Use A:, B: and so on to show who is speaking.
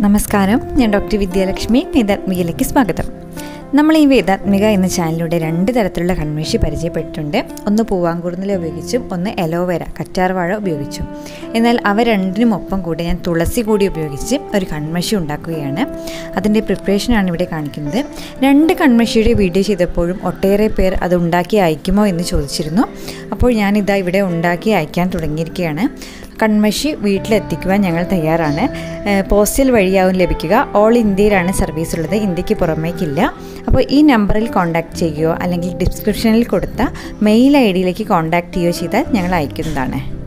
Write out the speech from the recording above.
A: നമസ്കാരം ഞാൻ ഡോക്ടർ വിദ്യാലക്ഷ്മി വേദാത്മികയിലേക്ക് സ്വാഗതം നമ്മൾ ഈ വേദാത്മിക എന്ന ചാനലിലൂടെ രണ്ട് തരത്തിലുള്ള കൺമേഷി പരിചയപ്പെട്ടിട്ടുണ്ട് ഒന്ന് പൂവാങ്കുറുന്നില ഉപയോഗിച്ചും ഒന്ന് എലോവേര കറ്റാർവാഴ ഉപയോഗിച്ചും എന്നാൽ അവ രണ്ടിനും ഒപ്പം കൂടി ഞാൻ തുളസി കൂടി ഉപയോഗിച്ച് ഒരു കൺമഷി ഉണ്ടാക്കുകയാണ് അതിൻ്റെ പ്രിപ്പറേഷനാണ് ഇവിടെ കാണിക്കുന്നത് രണ്ട് കൺമഷിയുടെ വീഡിയോ ചെയ്തപ്പോഴും ഒട്ടേറെ പേർ അത് ഉണ്ടാക്കി അയക്കുമോ എന്ന് ചോദിച്ചിരുന്നു അപ്പോൾ ഞാനിതാ ഇവിടെ ഉണ്ടാക്കി അയക്കാൻ തുടങ്ങിയിരിക്കുകയാണ് കൺമഷി വീട്ടിലെത്തിക്കുവാൻ ഞങ്ങൾ തയ്യാറാണ് ഏഹ് പോസ്റ്റൽ വഴിയാവും ലഭിക്കുക ഓൾ ഇന്ത്യയിലാണ് സർവീസ് ഉള്ളത് ഇന്ത്യക്ക് പുറമേക്കില്ല അപ്പോൾ ഈ നമ്പറിൽ കോൺടാക്റ്റ് ചെയ്യുകയോ അല്ലെങ്കിൽ ഡിസ്ക്രിപ്ഷനിൽ കൊടുത്ത മെയിൽ ഐ ഡിയിലേക്ക് കോൺടാക്റ്റ് ചെയ്യുകയോ ചെയ്താൽ ഞങ്ങൾ അയക്കുന്നതാണ്